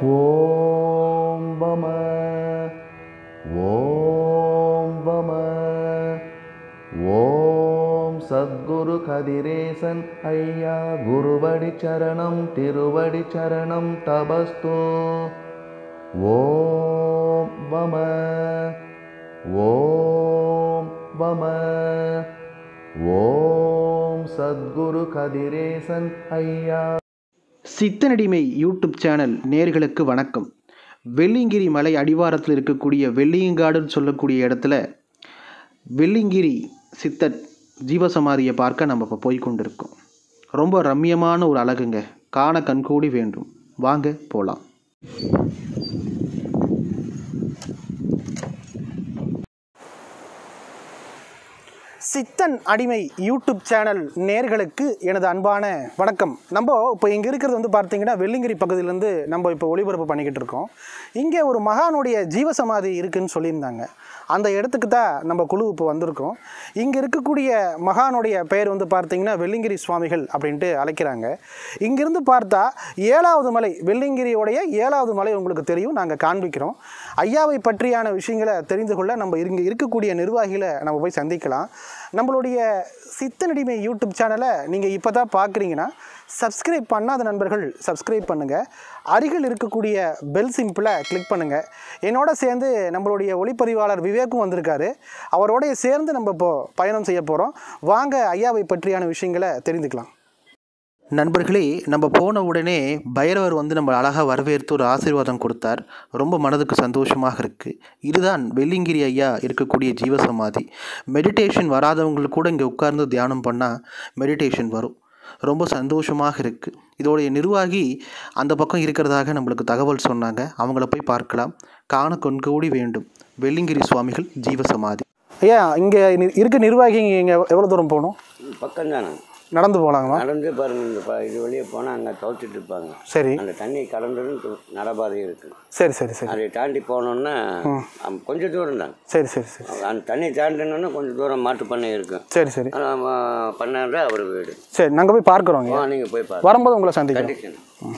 ஓம் வம ஓம் வம ஓம் சத்குரு கதிரேசன் ஐயா குருவடி சரணம் திருவடி சரணம் தபஸ்து ஓம் வம ஓம் வம ஓம் சத்குரு கதிரேசன் ஐயா சித்தனடிமை யூடியூப் சேனல் நேர்களுக்கு வணக்கம் வெள்ளியங்கிரி மலை அடிவாரத்தில் இருக்கக்கூடிய வெள்ளியங்காடுன்னு சொல்லக்கூடிய இடத்துல வெள்ளியங்கிரி சித்தர் ஜீவசமாதியை பார்க்க நம்ம இப்போ போய் கொண்டிருக்கோம் ரொம்ப ரம்மியமான ஒரு அழகுங்க காண கண்கூடி வேண்டும் வாங்க போகலாம் சித்தன் அடிமை யூடியூப் சேனல் நேர்களுக்கு எனது அன்பான வணக்கம் நம்ம இப்போ இங்கே இருக்கிறது வந்து பார்த்தீங்கன்னா வெள்ளிங்கிரி பகுதியிலேருந்து நம்ம இப்போ ஒளிபரப்பு பண்ணிக்கிட்டு இருக்கோம் இங்கே ஒரு மகானுடைய ஜீவசமாதி இருக்குன்னு சொல்லியிருந்தாங்க அந்த இடத்துக்கு தான் நம்ம குழு இப்போ வந்திருக்கோம் இங்கே இருக்கக்கூடிய மகானுடைய பெயர் வந்து பார்த்தீங்கன்னா வெள்ளிங்கிரி சுவாமிகள் அப்படின்ட்டு அழைக்கிறாங்க இங்கிருந்து பார்த்தா ஏழாவது மலை வெள்ளிங்கிரியோடைய ஏழாவது மலை உங்களுக்கு தெரியும் நாங்கள் காண்பிக்கிறோம் ஐயாவை பற்றியான விஷயங்களை தெரிந்து கொள்ள நம்ம இங்கே இருக்கக்கூடிய நிர்வாகிகளை நம்ம போய் சந்திக்கலாம் நம்மளுடைய சித்தனடிமை யூடியூப் சேனலை நீங்கள் இப்போ தான் பார்க்குறீங்கன்னா சப்ஸ்கிரைப் பண்ணாத நண்பர்கள் சப்ஸ்கிரைப் பண்ணுங்கள் அருகில் இருக்கக்கூடிய பெல் சிம்பிளை கிளிக் பண்ணுங்கள் என்னோட சேர்ந்து நம்மளுடைய ஒளிப்பதிவாளர் விவேக்கும் வந்திருக்காரு அவரோடைய சேர்ந்து நம்ம இப்போ பயணம் செய்ய போகிறோம் வாங்க ஐயாவை பற்றியான விஷயங்களை தெரிந்துக்கலாம் நண்பர்களே நம்ம போன உடனே பைரவர் வந்து நம்ம அழகாக வரவேற்று ஒரு ஆசீர்வாதம் கொடுத்தார் ரொம்ப மனதுக்கு சந்தோஷமாக இருக்குது இதுதான் வெள்ளிங்கிரி ஐயா இருக்கக்கூடிய ஜீவசமாதி மெடிடேஷன் வராதவங்களுக்கு கூட இங்கே உட்கார்ந்து தியானம் பண்ணால் மெடிடேஷன் வரும் ரொம்ப சந்தோஷமாக இருக்குது இதோடைய நிர்வாகி அந்த பக்கம் இருக்கிறதாக நம்மளுக்கு தகவல் சொன்னாங்க அவங்கள போய் பார்க்கலாம் காண கொன்கூடி வேண்டும் வெள்ளிங்கிரி சுவாமிகள் ஜீவசமாதி ஐயா இங்கே இருக்க நிர்வாகி இங்கே எவ்வளோ தூரம் போகணும் பக்கம் தானே நடந்து போகலாங்களா நடந்து பாருங்க இந்த ப இது வழியே போனால் அங்கே துவைச்சிட்டு இருப்பாங்க சரி அந்த தண்ணி கடந்ததும் நடபாதை இருக்குது சரி சரி சரி அதை தாண்டி போனோன்னா அம், கொஞ்சம் தூரம் தான் சரி சரி சரி அந்த தண்ணி தாண்டினோன்னா கொஞ்சம் தூரம் மாட்டு பண்ணை இருக்கும் சரி சரி பண்ணாரு அவர் வீடு சரி நாங்கள் போய் பார்க்குறோங்க ஆ நீங்கள் போய் பாருங்க வரும்போது உங்களை சந்திக்கிறோம் கண்டிஷன்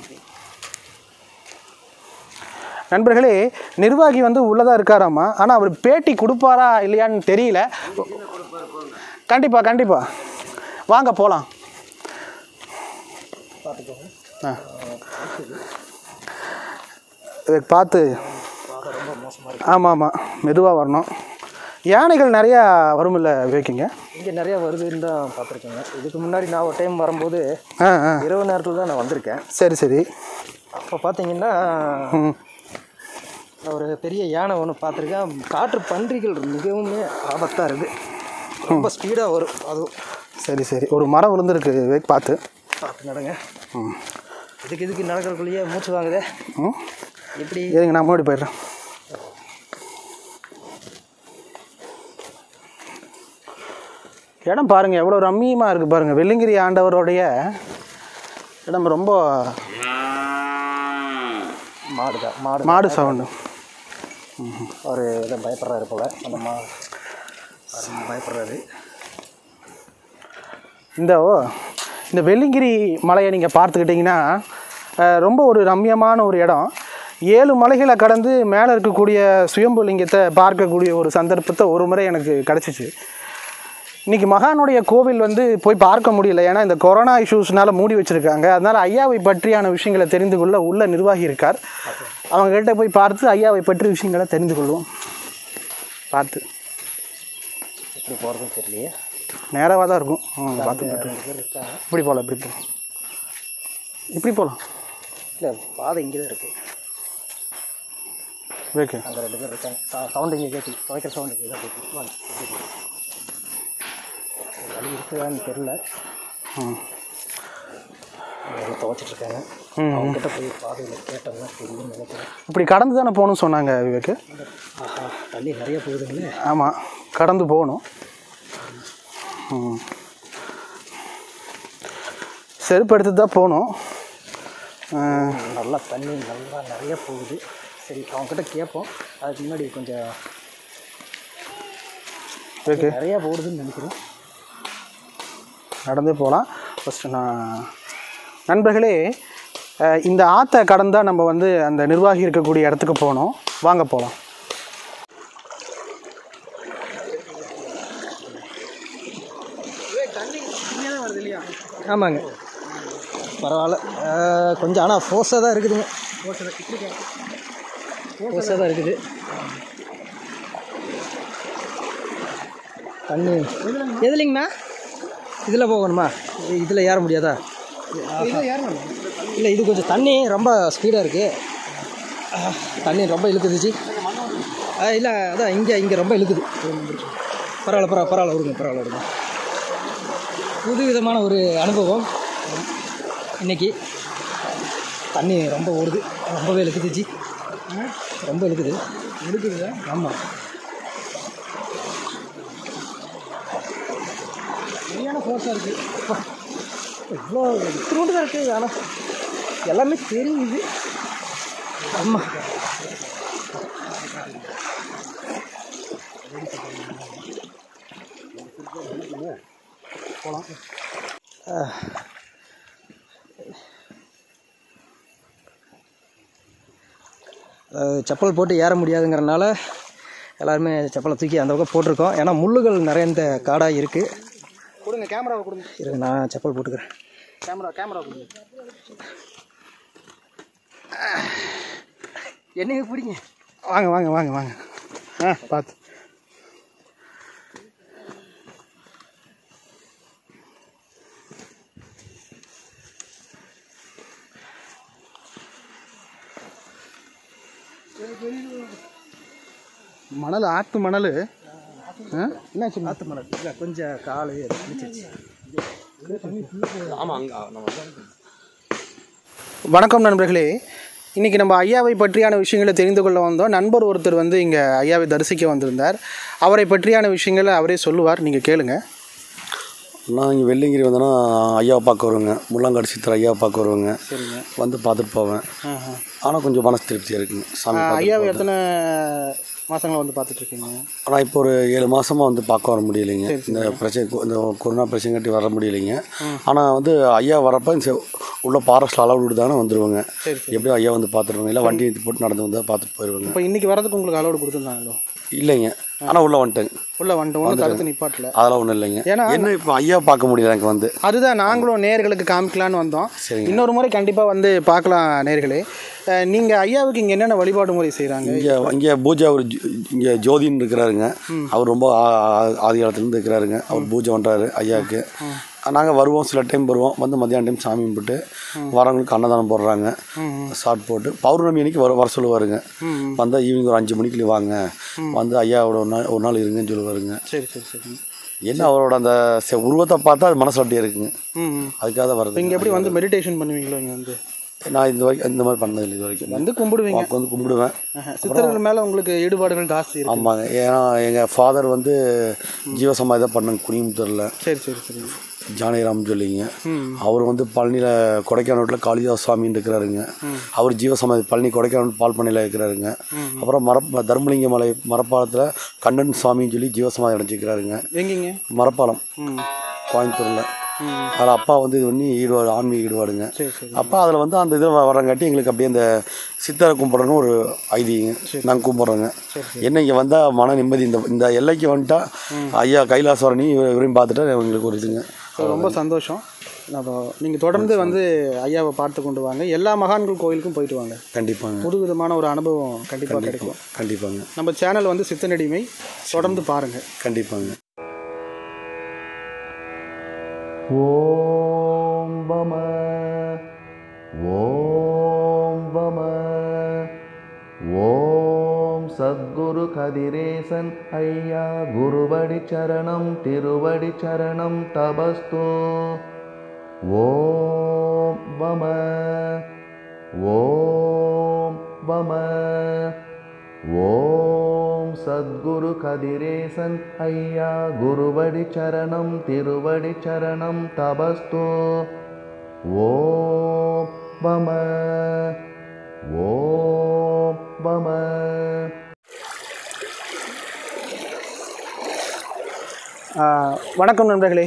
நண்பர்களே நிர்வாகி வந்து உள்ளதாக இருக்காராமா ஆனால் அவர் பேட்டி கொடுப்பாரா இல்லையான்னு தெரியல கண்டிப்பாக கண்டிப்பாக வாங்க போகலாம் ஆ இதை பார்த்து ஆமாம் ஆமாம் மெதுவாக வரணும் யானைகள் நிறையா வருமில்ல விவேக்கிங்க இங்கே நிறையா வருதுன்னு தான் பார்த்துருக்கேங்க இதுக்கு முன்னாடி நான் ஒரு டைம் வரும்போது ஆ ஆ இரவு நேரத்தில் தான் நான் வந்திருக்கேன் சரி சரி அப்போ பார்த்தீங்கன்னா ம் நான் ஒரு பெரிய யானை ஒன்று பார்த்துருக்கேன் காற்று பன்றிகள் மிகவும் ஆபத்தாக இருக்குது ரொம்ப ஸ்பீடாக வரும் அதுவும் சரி சரி ஒரு மரம் விழுந்திருக்கு விவேக் பார்த்து பார்த்து நடங்க இதுக்கு இதுக்கு நடக்கிறக்குள்ளேயே மூச்சு வாங்குதே ம் எப்படி இருங்க நான் முன்னாடி போயிடுறேன் இடம் பாருங்கள் எவ்வளோ ரம்மியமாக இருக்குது பாருங்கள் வெள்ளிங்கிரி ஆண்டவருடைய இடம் ரொம்ப மாடு தான் மாடு மாடு சவுண்டு அவர் இதை பயப்படுறாரு போல் அந்த மா அவர் பயப்படுறாரு இந்த ஓ, இந்த வெள்ளிங்கிரி மலையை நீங்கள் பார்த்துக்கிட்டிங்கன்னா அஹ், ரொம்ப ஒரு ரம்மியமான ஒரு இடம் ஏழு மலைகளை கடந்து மேலே இருக்கக்கூடிய சுயம்பு லிங்கத்தை பார்க்கக்கூடிய ஒரு சந்தர்ப்பத்தை ஒரு முறை எனக்கு கிடச்சிச்சு இன்றைக்கி மகானுடைய கோவில் வந்து போய் பார்க்க முடியல ஏன்னா இந்த கொரோனா இஷ்யூஸ்னால மூடி வச்சுருக்காங்க அதனால் ஐயாவை பற்றியான விஷயங்களை தெரிந்து கொள்ள உள்ள நிர்வாகி இருக்கார் அவங்ககிட்ட போய் பார்த்து ஐயாவை பற்றி விஷயங்களை தெரிந்து கொள்வோம் பார்த்து எப்படி போகிறதுன்னு தெரியலையே நேராக தான் இருக்கும் ம், பார்த்து பார்த்து ரெண்டு பேர் இருக்காங்க இப்படி போகலாம் இப்படி போகலாம் இப்படி போகலாம் இல்லை பாதை இங்கே தான் இருக்குது ஓகே அங்கே ரெண்டு பேர் இருக்காங்க சவுண்ட் இங்கே கேட்டு துவைக்கிற சவுண்ட் இங்கே தான் கேட்குது வாங்க இப்படி போங்க. வழி இருக்குதான்னு தெரில ம் துவைச்சிட்ருக்காங்க ம். அவங்ககிட்ட போய் பாதையில் கேட்டோம்னா தெரியும்னு நினைக்கிறேன் இப்படி கடந்து தானே போகணும்னு சொன்னாங்க விவேக்கு ஆஹா தண்ணி நிறைய போகுதுங்களே ஆமாம் கடந்து போகணும் ம் செருப்பு எடுத்து தான் போகணும் அஹ், நல்லா தண்ணி நல்லா நிறைய போகுது சரி அவங்ககிட்ட கேட்போம் அதுக்கு முன்னாடி கொஞ்சம் ஓகே நிறையா போடுதுன்னு நினைக்கிறேன் நடந்தே போகலாம் ஃபஸ்ட்டு நான் நண்பர்களே அஹ் இந்த ஆற்றை கடந்தால் நம்ம வந்து அந்த நிர்வாகி இருக்கக்கூடிய இடத்துக்கு போகணும் வாங்க போகலாம் ஆமாங்க பரவாயில்ல அஹ், கொஞ்சம் ஆனால் ஃபோர்ஸாக தான் இருக்குதுங்க ஃபோர்ஸாக தான் இருக்குது தண்ணி எதுலைங்கண்ணா இதில் போகணுமா இதில் ஏற முடியாதா இல்லை இது கொஞ்சம் தண்ணி ரொம்ப ஸ்பீடாக இருக்குது தண்ணி ரொம்ப இழுக்குதுச்சு இல்லை அதான் இங்கே இங்கே ரொம்ப இழுக்குது பரவாயில்ல பரவாயில்ல பரவாயில்ல விடுங்க பரவாயில்ல விடுங்க புது விதமான ஒரு அனுபவம் இன்னைக்கு தண்ணி ரொம்ப ஓடுது ரொம்பவே இழுக்குதுச்சு ரொம்ப இழுக்குது இழுக்குது ஆமாம் சரியான ஃபோர்ஸாக இருக்குது இவ்வளோ இத்தினோண்டு தான் இருக்குது ஆனால் எல்லாமே தெரியுது ஆமாம் அஹ் செப்பல் போட்டு ஏற முடியாதுங்கிறனால எல்லாருமே செப்பலை தூக்கி அந்த பக்கம் போட்டிருக்கோம் ஏன்னா முள்ளுகள் நிறைந்த காடாக இருக்குது கொடுங்க கேமராவை கொடுங்க இருங்க நான் செப்பல் போட்டுக்கிறேன் கேமரா கேமரா கொடுங்க என்னைய பிடிங்க வாங்க வாங்க வாங்க வாங்க ஆ பார்த்து மணல் ஆற்று மணல் ஆ என்னாச்சு ஆற்று மணல் இல்லை கொஞ்சம் காலு பிடிச்சிருச்சு வணக்கம் நண்பர்களே இன்றைக்கி நம்ம ஐயாவை பற்றியான விஷயங்களை தெரிந்து கொள்ள வந்தோம் நண்பர் ஒருத்தர் வந்து இங்கே ஐயாவை தரிசிக்க வந்திருந்தார் அவரை பற்றியான விஷயங்களை அவரே சொல்லுவார் நீங்கள் கேளுங்க நான் இங்கே வெள்ளிங்கிரி வந்தேன்னா ஐயாவை பார்க்க வருவேங்க முள்ளங்காடு சித்தர் ஐயாவை பார்க்க வருவேங்க வந்து பார்த்துட்டு போவேன் ஆனால் கொஞ்சம் மனசு திருப்தியாக இருக்குங்க சாமி ஐயாவை எத்தனை மாதங்களை வந்து பார்த்துட்ருக்கீங்க ஆனால் இப்போ ஒரு ஏழு மாதமாக வந்து பார்க்க வர முடியலைங்க இந்த பிரச்சனை கொ- இந்த கொரோனா பிரச்சனை கட்டி வர முடியலைங்க ஆனால் வந்து ஐயா வரப்போ இந்த செ- உள்ள ஃபாரஸ்ட்டில் அளவு விடுதானே வந்துடுவாங்க எப்படியும் ஐயா வந்து பார்த்துருவாங்க இல்லை வண்டி எடுத்து போட்டு நடந்து வந்தால் பார்த்துட்டு போயிடுவாங்க இப்போ இன்றைக்கி வரதுக்கு உங்களுக்கு அலோடு கொடுத்துருந்தாங்களோ இல்லைங்க ஆனால் உள்ளே வந்துட்டேங்க உள்ள வந்துட்டு ஒன்றும் தடுத்து நிப்பாட்டல அதெல்லாம் ஒன்றும் இல்லைங்க ஏன்னா- என்ன இப்போ ஐயா பார்க்க முடியல எனக்கு வந்து அதுதான் நாங்களும் நேர்களுக்கு காமிக்கலான்னு வந்தோம் சரிங்க. இன்னொரு முறை கண்டிப்பாக வந்து பார்க்கலாம் நேர்களே நீங்கள் ஐயாவுக்கு இங்கே என்னென்ன வழிபாடு முறை செய்கிறாங்க இங்கே இங்கே பூஜை அவர் இங்கே ஜோதின்னு இருக்கிறாருங்க அவர் ரொம்ப ஆ- ஆ- ஆதி காலத்துலேருந்து இருக்கிறாருங்க அவர் பூஜை பண்ணுறாரு ஐயாவுக்கு நாங்கள் வருவோம் சில டைம் வருவோம் வந்து மத்தியான டைம் சாமி கும்பிட்டு வரவங்களுக்கு அன்னதானம் போடுறாங்க ஷார்ட் போட்டு பௌர்ணமி அன்னைக்கு வர வர சொல்லுவாருங்க வந்தால் ஈவினிங் ஒரு அஞ்சு மணிக்கு வாங்க வந்து ஐயாவோட ஒரு நாள் ஒரு நாள் இருங்கன்னு சொல்லுவாருங்க சரி சரி சரி என்ன அவரோட அந்த செ- உருவத்தை பார்த்தா அது மனசு அப்படியே இருக்குங்க ம் அதுக்காக தான் வருது இங்கே எப்படி வந்து மெடிடேஷன் பண்ணுவீங்களோ இங்கே வந்து நான் இந்த வரைக்கும் இந்த மாதிரி பண்ணதில்லை இது வரைக்கும் வந்து கும்பிடுவீங்க வந்து கும்பிடுவேன் ஆஹா. சித்தர்கள் மேலே உங்களுக்கு ஈடுபாடுகள் ஜாஸ்தி இருக்கு ஆமாங்க ஏன்னா எங்கள் ஃபாதர் வந்து ஜீவசமாதி தான் பண்ணாங்க குனிமுத்தூரில் சரி சரி சரி ஜானகிராம் சொல்லிங்க அவர் வந்து பழனியில் கொடைக்கானூரில் காளிதாஸ் சுவாமின்னு இருக்கிறாருங்க அவர் ஜீவசமாதி பழனி கொடைக்கானூர் பால் பண்ணையில் இருக்கிறாருங்க அப்புறம் மர தர்மலிங்க மலை மரப்பாலத்தில் கண்ணன் சுவாமின்னு சொல்லி ஜீவசமாதி அடைஞ்சிக்கிறாருங்க எங்கேங்க மரப்பாலம் ம் கோயம்புத்தூரில் அதில் அப்பா வந்து இது பண்ணி ஈடுபாடு ஆன்மீக ஈடுபாடுங்க சரி சரி அப்பா அதில் வந்து அந்த இதில் வரங்காட்டி எங்களுக்கு அப்படியே அந்த சித்தரை கும்பிட்றன்னு ஒரு ஐதீங்க நாங்கள் கும்பிட்றோங்க என்ன இங்கே வந்தால் மன நிம்மதி இந்த இந்த எல்லைக்கு வந்துட்டா ஐயா கைலாசவரணி இவரையும் பார்த்துட்டா எங்களுக்கு ஒரு இதுங்க ஸோ ரொம்ப சந்தோஷம் நம்ம நீங்கள் தொடர்ந்து வந்து ஐயாவை பார்த்து கொண்டு வாங்க எல்லா மகான்கள் கோயிலுக்கும் போயிட்டு வாங்க கண்டிப்பாங்க புது விதமான ஒரு அனுபவம் கண்டிப்பாக கிடைக்கும் கண்டிப்பாக நம்ம சேனல் வந்து சித்தனடிமை தொடர்ந்து பாருங்கள் கண்டிப்பாங்க ॐ वम ॐ वम ஓம் சத்குரு கதிரேசன் ஐயா குருவடி சரணம் திருவடி சரணம் தபஸ்து ஓம் வம ஓம் வம ஓம் சத்குரு கதிரேசன் ஐயா குருவடி சரணம் திருவடி சரணம் தபஸ்து ஓம் வம ஓம் வம ஆஹ் வணக்கம் நண்பர்களே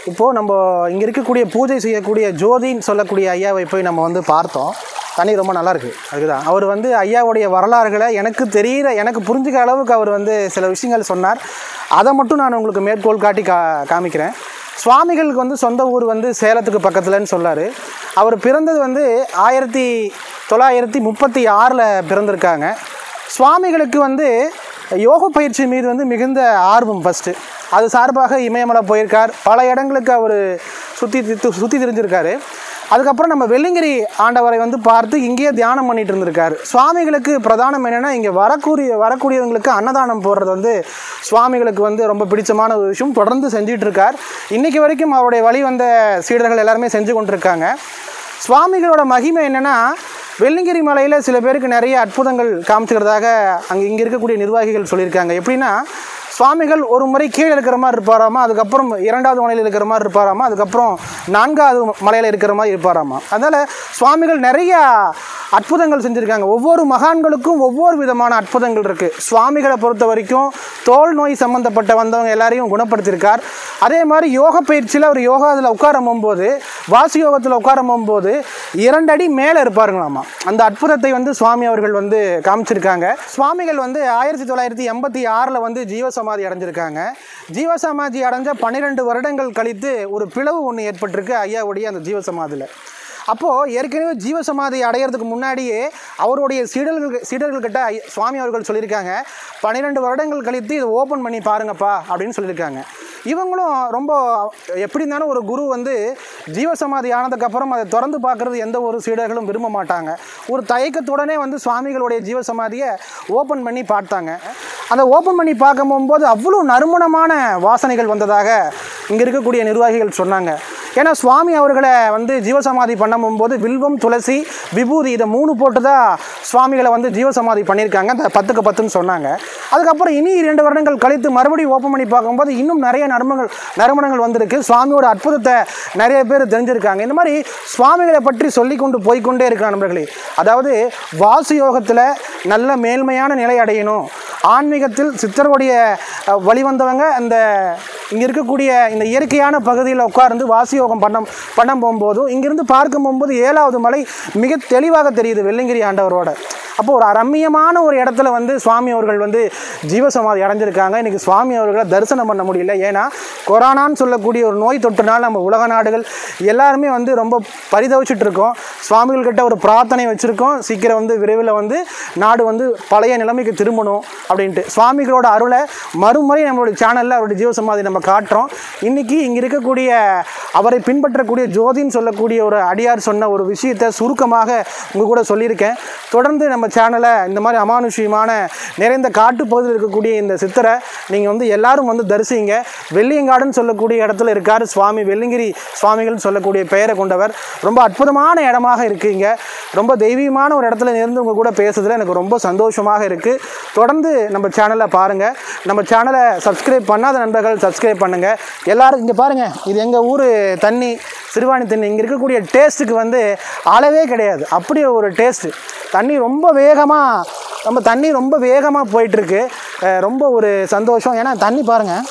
இப்போது நம்ம இங்கே இருக்கக்கூடிய பூஜை செய்யக்கூடிய ஜோதின்னு சொல்லக்கூடிய ஐயாவை போய் நம்ம வந்து பார்த்தோம் தண்ணி ரொம்ப நல்லா இருக்கு அதுதான் அவர் வந்து ஐயாவுடைய வரலாறுகளை எனக்கு தெரிகிற எனக்கு புரிஞ்சுக்கிற அளவுக்கு அவர் வந்து சில விஷயங்கள் சொன்னார் அதை மட்டும் நான் உங்களுக்கு மேற்கோள் காட்டி கா காமிக்கிறேன் சுவாமிகளுக்கு வந்து சொந்த ஊர் வந்து சேலத்துக்கு பக்கத்துலன்னு சொல்லார் அவர் பிறந்தது வந்து ஆயிரத்தி தொள்ளாயிரத்தி முப்பத்தி ஆறில் பிறந்திருக்காங்க சுவாமிகளுக்கு வந்து யோக பயிற்சி மீது வந்து மிகுந்த ஆர்வம் ஃபஸ்ட்டு அது சார்பாக இமயமலை போயிருக்கார் பல இடங்களுக்கு அவர் சுற்றி சுற்றி திரிஞ்சிருக்காரு அதுக்கப்புறம் நம்ம வெள்ளிங்கிரி ஆண்டவரை வந்து பார்த்து இங்கேயே தியானம் பண்ணிட்டு இருந்திருக்காரு சுவாமிகளுக்கு பிரதானம் என்னென்னா இங்கே வரக்கூடிய வரக்கூடியவங்களுக்கு அன்னதானம் போடுறது வந்து சுவாமிகளுக்கு வந்து ரொம்ப பிடிச்சமான ஒரு விஷயம் தொடர்ந்து செஞ்சிட்டு இருக்கார் இன்றைக்கி வரைக்கும் அவருடைய வழி வந்த சீடர்கள் எல்லாருமே செஞ்சு கொண்டிருக்காங்க சுவாமிகளோட மகிமை என்னென்னா வெள்ளிங்கிரி மலையில் சில பேருக்கு நிறைய அற்புதங்கள் காமிச்சுக்கிறதாக அங்கே இங்கே இருக்கக்கூடிய நிர்வாகிகள் சொல்லியிருக்காங்க எப்படின்னா சுவாமிகள் ஒரு முறை கீழே இருக்கிற மாதிரி இருப்பாராமா அதுக்கப்புறம் இரண்டாவது மலையில் இருக்கிற மாதிரி இருப்பாராமா அதுக்கப்புறம் நான்காவது மலையில் இருக்கிற மாதிரி இருப்பாராமா அதனால் சுவாமிகள் நிறைய அற்புதங்கள் செஞ்சுருக்காங்க ஒவ்வொரு மகான்களுக்கும் ஒவ்வொரு விதமான அற்புதங்கள் இருக்குது சுவாமிகளை பொறுத்த வரைக்கும் தோல் நோய் சம்மந்தப்பட்ட வந்தவங்க எல்லாரையும் குணப்படுத்தியிருக்கார் அதே மாதிரி யோக பயிற்சியில் அவர் யோகாவில் உட்கார போகும்போது வாசி யோகத்தில் உட்கார போகும்போது இரண்டு அடி மேலே இருப்பாருங்களாமா அந்த அற்புதத்தை வந்து சுவாமி அவர்கள் வந்து காமிச்சிருக்காங்க சுவாமிகள் வந்து ஆயிரத்தி தொள்ளாயிரத்தி எண்பத்தி ஆறில் வந்து ஜீவசமாதி அடைஞ்சிருக்காங்க ஜீவசமாதி அடைஞ்ச பன்னிரெண்டு வருடங்கள் கழித்து ஒரு பிளவு ஒன்று ஏற்பட்டிருக்கு ஐயாவுடைய அந்த ஜீவசமாதியில் அப்போது ஏற்கனவே ஜீவசமாதி அடையிறதுக்கு முன்னாடியே அவருடைய சீடர்கள் சீடர்கள்கிட்ட ஐ- சுவாமி அவர்கள் சொல்லியிருக்காங்க பன்னிரெண்டு வருடங்கள் கழித்து இதை ஓப்பன் பண்ணி பாருங்கப்பா அப்படின்னு சொல்லியிருக்காங்க இவங்களும் ரொம்ப எப்படி இருந்தாலும் ஒரு குரு வந்து ஜீவசமாதி ஆனதுக்கப்புறம் அதை திறந்து பார்க்குறது எந்த ஒரு சீடர்களும் விரும்ப மாட்டாங்க ஒரு தயக்கத்துடனே வந்து சுவாமிகளுடைய ஜீவசமாதியை ஓப்பன் பண்ணி பார்த்தாங்க அதை ஓப்பன் பண்ணி பார்க்கும் போகும்போது அவ்வளோ நறுமணமான வாசனைகள் வந்ததாக இங்கே இருக்கக்கூடிய நிர்வாகிகள் சொன்னாங்க ஏன்னா சுவாமி அவர்களை வந்து ஜீவசமாதி பண்ணும்போது வில்வம் துளசி விபூதி இதை மூணு போட்டு தான் சுவாமிகளை வந்து ஜீவசமாதி பண்ணியிருக்காங்க அந்த பத்துக்கு பத்துன்னு சொன்னாங்க அதுக்கப்புறம் இனி இரண்டு வருடங்கள் கழித்து மறுபடியும் ஓப்பன் பண்ணி பார்க்கும்போது இன்னும் நிறைய நறுமணங்கள் நறுமணங்கள் வந்திருக்கு சுவாமியோட அற்புதத்தை நிறைய பேர் தெரிஞ்சிருக்காங்க இந்த மாதிரி சுவாமிகளை பற்றி சொல்லிக்கொண்டு போய்க்கொண்டே இருக்கிற நண்பர்களே அதாவது வாசு யோகத்தில் நல்ல மேல்மையான நிலை அடையணும் ஆன்மீகத்தில் சித்தருடைய அஹ், வழிவந்தவங்க அந்த இங்கே இருக்கக்கூடிய இந்த இயற்கையான பகுதியில் உட்கார்ந்து வாசியோகம் பண்ண பண்ண போகும்போதும் இங்கிருந்து பார்க்கும் போகும்போது ஏழாவது மலை மிக தெளிவாக தெரியுது வெள்ளிங்கிரி ஆண்டவரோட அப்போ ஒரு ரம்மியமான ஒரு இடத்துல வந்து சுவாமி அவர்கள் வந்து ஜீவசமாதி அடைஞ்சிருக்காங்க இன்றைக்கி சுவாமி அவர்களை தரிசனம் பண்ண முடியல ஏன்னா கொரோனான்னு சொல்லக்கூடிய ஒரு நோய் தொற்றுனால நம்ம உலக நாடுகள் எல்லாருமே வந்து ரொம்ப பரிதவிச்சுட்டு இருக்கோம் சுவாமிகள்கிட்ட ஒரு பிரார்த்தனை வச்சுருக்கோம் சீக்கிரம் வந்து விரைவில் வந்து நாடு வந்து பழைய நிலைமைக்கு திரும்பணும் அப்படின்ட்டு சுவாமிகளோட அருளை மறுமுறை நம்மளுடைய சேனலில் அவருடைய ஜீவசமாதி நம்ம காட்டுறோம் இன்றைக்கி இங்கே இருக்கக்கூடிய அவரை பின்பற்றக்கூடிய ஜோதின்னு சொல்லக்கூடிய ஒரு அடியார் சொன்ன ஒரு விஷயத்தை சுருக்கமாக உங்கள் கூட சொல்லியிருக்கேன் தொடர்ந்து நம்ம சேனலை இந்த மாதிரி அமானுஷ்யமான நிறைந்த காட்டு பகுதியில் இருக்கக்கூடிய இந்த சித்தரை நீங்கள் வந்து எல்லாரும் வந்து தரிசிங்க வெள்ளியங்காடுன்னு சொல்லக்கூடிய இடத்துல இருக்கார் சுவாமி வெள்ளிங்கிரி சுவாமிகள்னு சொல்லக்கூடிய பெயரை கொண்டவர் ரொம்ப அற்புதமான இடமாக இருக்கீங்க ரொம்ப தெய்வீகமான ஒரு இடத்துல இருந்து உங்கள் கூட பேசுறதுல எனக்கு ரொம்ப சந்தோஷமாக இருக்குது தொடர்ந்து நம்ம சேனலை பாருங்கள் நம்ம சேனலை சப்ஸ்கிரைப் பண்ணாத நண்பர்கள் சப்ஸ்கிரைப் பண்ணுங்கள் எல்லாரும் இங்கே பாருங்கள் இது எங்கள் ஊர் தண்ணி சிறுவாணி தண்ணி இங்கே இருக்கக்கூடிய டேஸ்ட்டுக்கு வந்து அளவே கிடையாது அப்படி ஒரு டேஸ்ட்டு தண்ணி ரொம்ப வேகமாக நம்ம தண்ணி ரொம்ப வேகமாக போயிட்டுருக்கு ரொம்ப ஒரு சந்தோஷம் ஏன்னா தண்ணி பாருங்கள்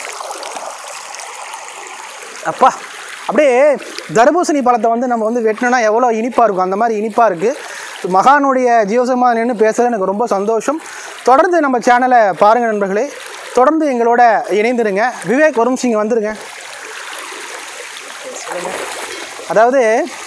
அப்பா அப்படியே தர்பூசணி பழத்தை வந்து நம்ம வந்து வெட்டினோன்னா எவ்வளோ இனிப்பாக இருக்கும் அந்த மாதிரி இனிப்பாக இருக்குது மகானுடைய ஜீவசமாக நின்று பேசுறது எனக்கு ரொம்ப சந்தோஷம் தொடர்ந்து நம்ம சேனலை பாருங்கள் நண்பர்களே தொடர்ந்து எங்களோட இணைந்துருங்க விவேக் வரும் சிங் வந்துருங்க அதாவது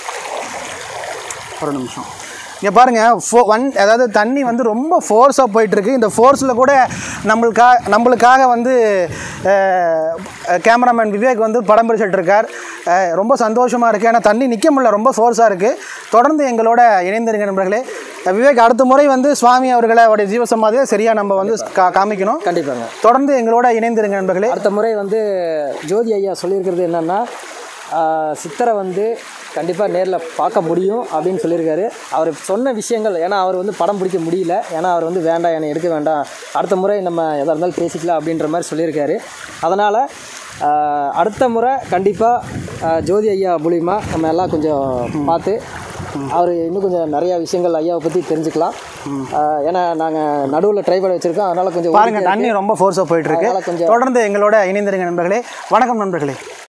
ஒரு நிமிஷம் இங்கே பாருங்கள் ஃபோ ஒன் அதாவது தண்ணி வந்து ரொம்ப ஃபோர்ஸாக போயிட்டுருக்கு இந்த ஃபோர்ஸில் கூட நம்மளுக்காக நம்மளுக்காக வந்து கேமராமேன் விவேக் வந்து படம் பிடிச்சிட்டு இருக்கார் அஹ், ரொம்ப சந்தோஷமாக இருக்குது ஏன்னா தண்ணி நிற்க முடியல ரொம்ப ஃபோர்ஸாக இருக்குது தொடர்ந்து எங்களோட இணைந்திருங்க நண்பர்களே அஹ், விவேக் அடுத்த முறை வந்து சுவாமி அவர்களை அவருடைய ஜீவசமாதியை சரியாக நம்ம வந்து கா காமிக்கணும் கண்டிப்பாங்க தொடர்ந்து எங்களோட இணைந்திருங்க நண்பர்களே அடுத்த முறை வந்து ஜோதி ஐயா சொல்லியிருக்கிறது என்னென்னா சித்தரை வந்து கண்டிப்பாக நேரில் பார்க்க முடியும் அப்படின்னு சொல்லியிருக்காரு அவர் சொன்ன விஷயங்கள் ஏன்னா அவர் வந்து படம் பிடிக்க முடியல ஏன்னா அவர் வந்து வேண்டாம் என்னை எடுக்க வேண்டாம் அடுத்த முறை நம்ம எதாக இருந்தாலும் பேசிக்கலாம் அப்படின்ற மாதிரி சொல்லியிருக்காரு அதனால் அடுத்த முறை கண்டிப்பாக ஜோதி ஐயா மூலிமா நம்ம எல்லாம் கொஞ்சம் பார்த்து அவர் இன்னும் கொஞ்சம் நிறையா விஷயங்கள் ஐயாவை பற்றி தெரிஞ்சுக்கலாம் ஆஹ் ஏன்னா நாங்கள் நடுவில் ட்ரைபேட் வச்சுருக்கோம் அதனால் கொஞ்சம் பாருங்கள் தண்ணி ரொம்ப ஃபோர்ஸாக போயிட்டுருக்கு அதனால கொஞ்சம் தொடர்ந்து எங்களோட இணைந்திருங்க நண்பர்களே வணக்கம் நண்பர்களே